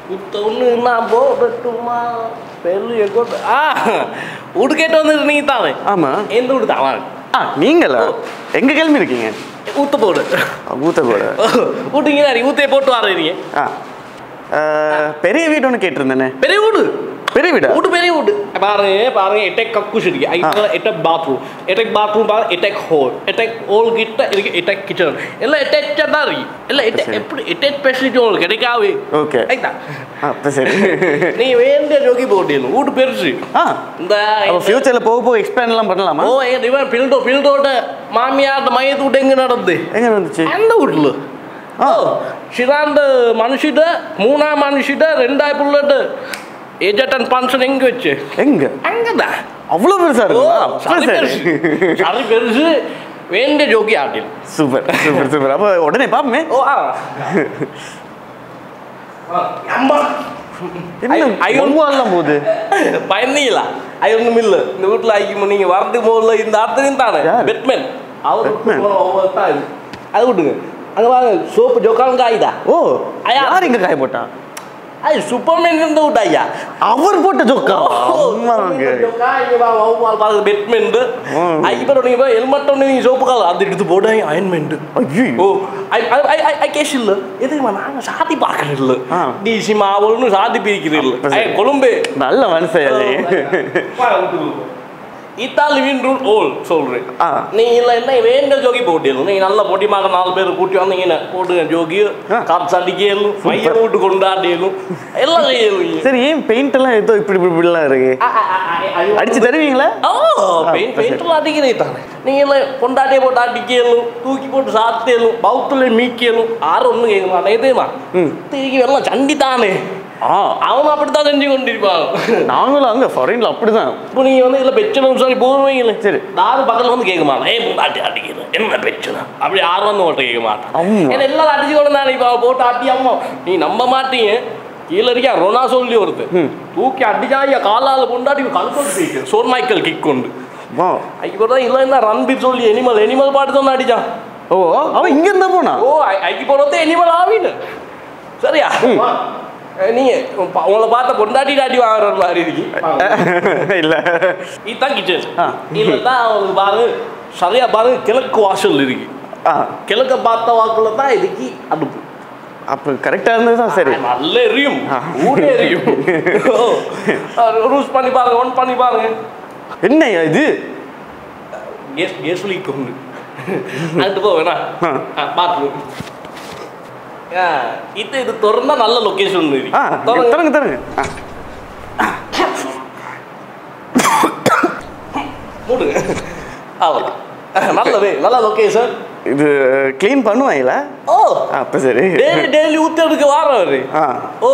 குத்த ஒன்று நான் போடட்டுமா பெரிய கொட்டு ஆ வீடு கேட்டு வந்துட்டு நீங்கள் தானே ஆமா எந்த வீடு தான் வாங்க ஆ நீங்களா எங்க கிளம்பி இருக்கீங்க ஊத்த போடு ஊத்த கூட வீட்டுங்க ஊத்தையை போட்டு வரீங்க ஆ அஹ், பெரிய வீடு ஒன்று கேட்டிருந்தேனே பெரிய வீடு பெரிய வீடா வீடு பெரிய வீடு பாருங்க பாருங்க எட்டெக் கக்கூஸ் இருக்கு அதுக்கு எட்டெக் பாத்ரூம் எட்டெக் பாத்ரூம் பாருங்க எட்டெக் ஹோல் எட்டெக் ஹோல் கிட்ட இருக்கு எட்டெக் கிச்சன் எல்லாம் எட்டெச்சா தான் இருக்கு எல்லாம் எட்டெக் சரி. எப்படி எட்டெக் ஃபெசிலிட்டி உங்களுக்கு கிடைக்காவே ஓகே ஐட்டா அப்போ சரி நீ வேண்டிய ஜோக்கி போட்டியலும் வீடு பெருசு ஆ இந்த அப்போ ஃபியூச்சரில் போக போக எக்ஸ்பேண்ட் எல்லாம் பண்ணலாமா ஓ எங்க இவன் பில்டோ பில்டோட மாமியார்ட மையத்து விட்டு எங்க நடந்து எங்க வந்துச்சு அந்த வீட்டுல ஓ சிதாந்த மனுஷிட்ட மூணா மனுஷிட்ட ரெண்டாய் புள்ளட்டு ஏஜட்டன் பன்சன் எங்க வச்சு எங்க அங்கதான் அவ்வளோ பெருசா ஓ, இருக்குமா அப்போ சரி சரி பெருசு சரி பெருசு வேண்டிய ஜோக்கி ஆட்டில் சூப்பர் சூப்பர் சூப்பர் அப்போ உடனே பாப்போமே ஓ ஆ அம்மா என்ன ஐ- ஐயோ. ஒன்றுவாலாம் போகுது பயந்தீங்களா அது ஒன்றும் இல்லை இந்த வீட்டில் ஆக்கி நீங்கள் வரதுக்கு முதல்ல இந்த அர்த்தம் தானே யார்? பெட்மேன் அவர் Batman? ஒவ்வொரு தான் இது. அது விட்டுங்க அங்கே வாங்க சோப்பு ஜொக்கான் காய்தா ஓ ஐயா. யார் இங்க காய போட்டா அது சூப்பர்மேன் இருந்து விட்டா ஐயா அவர் போட்ட ஜோக்கா அம்மாங்க பெட்மெண்ட் ம். இப்போ நீங்க போய் ஹெல்மெட் ஒன்று நீங்க சோப்பு கால் அது எடுத்து போட அயன்மெண்ட் ஐயோ ஓ ஐ ஐ ஐ ஐ ஐ கேஸ் இல்ல எதுக்குமா நாங்க சாதி பார்க்கறது இல்ல ஆ. டிசி மாவல்னு சாதி பிரிக்கிறது இல்ல அப்ப சரி. ஐ கொழும்பு நல்ல மனுஷன் இத்தாலி வின் ரூல் ஓல் சொல்றேன் ஆ. நீ இல்ல என்ன வேண்ட ஜோகி போட்டிடலாம் நீங்க நல்ல பொடி மகன் நாலு பேர் கூட்டி வந்தீங்கன்னா போடுங்க ஜோகி ஆ. காப்ஸ் அடிக்கலும் மைய விட்டு கொண்டாடியலும் எல்லாம் செய்யலும் சரி ஏன் பெயிண்ட் எல்லாம் ஏதோ இப்படி இப்படி இப்படிலாம் இருக்கு அடிச்சு தருவீங்களா ஓ பெயிண்ட் பெயிண்ட்லாம் அடிக்கிறே தானே நீங்க இல்ல பொண்டாட்டியை போட்டு அடிக்கலும் தூக்கி போட்டு சாத்தேலும் பௌத்துல மீக்கலும் யாரும் ஒன்றும் கேட்க மாட்டேன் எதுமா ம். திருக்கி எல்லாம் சண்டி தானே ஆ அவன் அப்படித்தான் செஞ்சு கொண்டிருப்பான் நாங்களும் அங்க ஃபாரின்ல அப்படிதான் இப்போ நீங்க வந்து இதில் பிரச்சனை சொல்லி போடுவீங்களே சரி. யாரும் பக்கத்தில் வந்து கேட்க மாட்டேன் ஏன் முண்டாட்டி அடிக்கிறேன் என்ன பிரச்சனை அப்படி யாரும் வந்து உங்கள்கிட்ட கேட்க மாட்டான் ஆமா. ஏன்னா எல்லாரும் அடிச்சு கொண்டு தான் இப்போ போட்டு அடி அம்மா நீ நம்ப மாட்டீங்க கீழே இருக்கா ரொனா சொல்லி ஒருத்தர் ம். தூக்கி அடிச்சா ஐயா காலால் கொண்டாடி கழுத்தோடு போயிட்டு சோன் மைக்கேல் கிக் கொண்டு வா ஐக்கு தான் இல்லை என்ன ரன்பீர் சொல்லி எனிமல் எனிமல் பாட்டு தான் அடிச்சான் ஓ அவன் இங்க இருந்தா போனா ஓ ஐ- ஐக்கு போனதே எனிமல் ஆவின்னு சரியா வா. அஹ் நீங்க உ- உங்களை பார்த்த பொண்டாட்டி டாட்டி வாங்குற மாதிரி இருக்கு இல்ல இதுதான் கிச்சன் ஆ. இதுல தான் அவங்களுக்கு பாருங்க சரியா பாருங்க கிழக்கு வாசல் இருக்கு ஆ கிழக்க பார்த்த வாக்குல தான் இதுக்கு அடுப்பு அப்ப கரெக்டா இருந்ததுதான் சரி நல்ல எரியும் ஆ. ஊரே எரியும் ரூஸ் பண்ணி பாருங்க ஒன் பண்ணி பாருங்க என்னய்யா இது கேஸ் கேஸ் லீக் உண்டு அங்கிட்டு போ வேணா ஆ. பாத்ரூம் இது இது திறந்தா நல்ல லொகேஷன் ஆ தரங்க தரங்க ஆ, மூடுங்க அவ்வளோதான் நல்லவே நல்ல லொகேஷன் இது க்ளீன் பண்ணுவாங்களா ஓ அப்ப சரி டெய்லி டெய்லி ஊத்துறதுக்கு வாரம் அவரு ஆ ஓ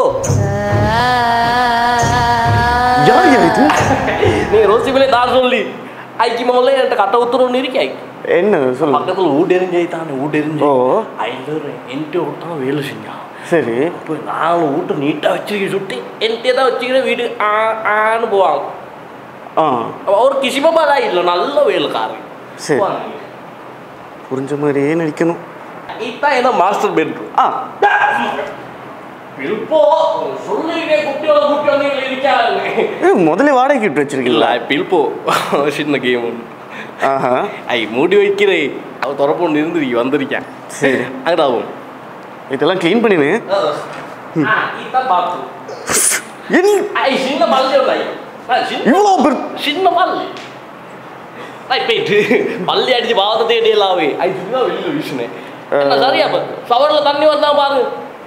யார் யா இது நீங்க ரோசிபிலே தான் சொல்லி ஐக்கு முதல்ல என்கிட்ட கட்ட உத்தரவு இருக்கே என்ன சொல்லு பக்கத்துல ஊடு எரிஞ்சு தானே ஊடு எரிஞ்சு ஓ ஐநூறு என்கிட்ட ஒருத்தவங்க வேலை செஞ்சான் சரி இப்போ நாலு வீட்டை நீட்டாக வச்சிருக்க சுட்டி என்கிட்ட தான் வச்சுக்கிற வீடு ஆ ஆன்னு போவாங்க ஆ ஒரு கிசிமபாதா இல்லை நல்ல வேலைக்காரன் சரி. போவாங்க. புரிஞ்ச மாதிரியே நடிக்கணும் இதான் என்ன மாஸ்டர் பெட்ரூம் ஆ இப்போ சொல்லிட்டே குட்டியோட குட்டி வந்து இருக்காங்க ஏ முதல்ல வாடகைக்கு விட்டு வச்சிருக்கீங்களா இல்லை பில்போ சின்ன கேம் ஒன்று ஆஹா ஐ மூடி வைக்கிறே அவ திறப்பு இருந்து வந்திருக்கேன் சரி அங்கடாவும் இதெல்லாம் க்ளீன் பண்ணினு இதான் பார்த்து என் ஐ சின்ன மல்லி ఉన్నాయి சின்ன இவ்வளோ பேர் சின்ன மல்லி ஐ போயிட்டு மல்லி அடிச்சு பாவத்தை தேடி எல்லாவே ஐ இதுதான் வெளியில விஷயம் என்ன சரியா அப்ப சவரில் தண்ணி வந்தா பாரு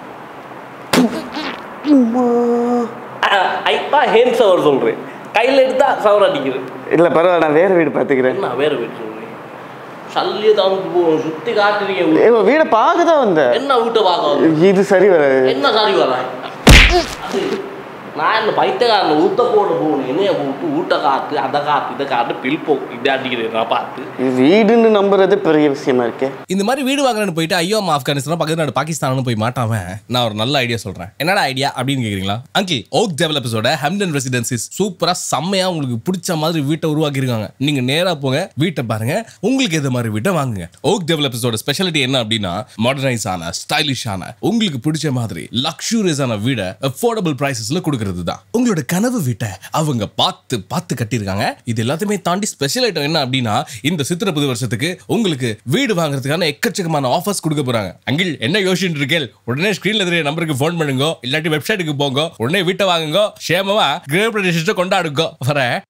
ஐதான் ஹேண்ட் சவர் சொல்றேன் கையில் எடுத்தா சவர் அடிக்குது இல்லை பரவாயில்ல நான் வேற வீடு பார்த்துக்கிறேன் என்ன வேற வீட்டு சொல்றேன் சல்லியை தான் சுத்தி காட்டுறீங்க ஏ வீடை பார்க்க தான் வந்தேன் என்ன வீட்டை பார்க்க இது சரி வராது என்ன சாரி வரா நான் இந்த பைத்தியக்காரன் ஊத்த போட போகணும் என்னைய கூப்பிட்டு ஊட்ட காத்து அதை காத்து இதை காத்து பில்போ இதை அடிக்கிறேன் நான் பார்த்து இது வீடுன்னு நம்புறது பெரிய விஷயமா இருக்கே இந்த மாதிரி வீடு வாங்குறேன்னு போயிட்டு ஐயோ அம்மா ஆப்கானிஸ்தான் பக்கத்து நாடு பாகிஸ்தானும் போய் மாட்டாம நான் ஒரு நல்ல ஐடியா சொல்றேன் என்னடா ஐடியா அப்படின்னு கேக்குறீங்களா அங்கிள் ஓக் டெவலப்பர்ஸோட ஹம்டன் ரெசிடென்சிஸ் சூப்பரா செம்மையா உங்களுக்கு பிடிச்ச மாதிரி வீட்டை உருவாக்கி இருக்காங்க நீங்க நேரா போங்க வீட்டை பாருங்க உங்களுக்கு எது மாதிரி வீட்டை வாங்குங்க ஓக் டெவலப்பர்ஸோட ஸ்பெஷாலிட்டி என்ன அப்படின்னா மாடர்னைஸ் ஆன ஸ்டைலிஷ் ஆன உங்களுக்கு பிடிச்ச மாதிரி லக்ஸூரியஸான வீடை அஃபோர்டபுள் பிரைசஸ்ல கொடுக்கறது தான் உங்களோட கனவு வீட்டை அவங்க பார்த்து பார்த்து கட்டியிருக்காங்க இது எல்லாத்தையுமே தாண்டி ஸ்பெஷல் ஐட்டம் என்ன அப்படின்னா இந்த சித்திர புது வருஷத்துக்கு உங்களுக்கு வீடு வாங்குறதுக்கான எக்கச்சக்கமான ஆஃபர்ஸ் கொடுக்க போறாங்க அங்கிள் என்ன யோசிச்சுட்டு இருக்கேன் உடனே ஸ்கிரீன்ல தெரிய நம்பருக்கு ஃபோன் பண்ணுங்க இல்லாட்டி வெப்சைட்டுக்கு போங்க உடனே வீட்டை வாங்குங்க சேமமா கிரக பிரதேசத்தை கொண்டாடுங்க வரேன்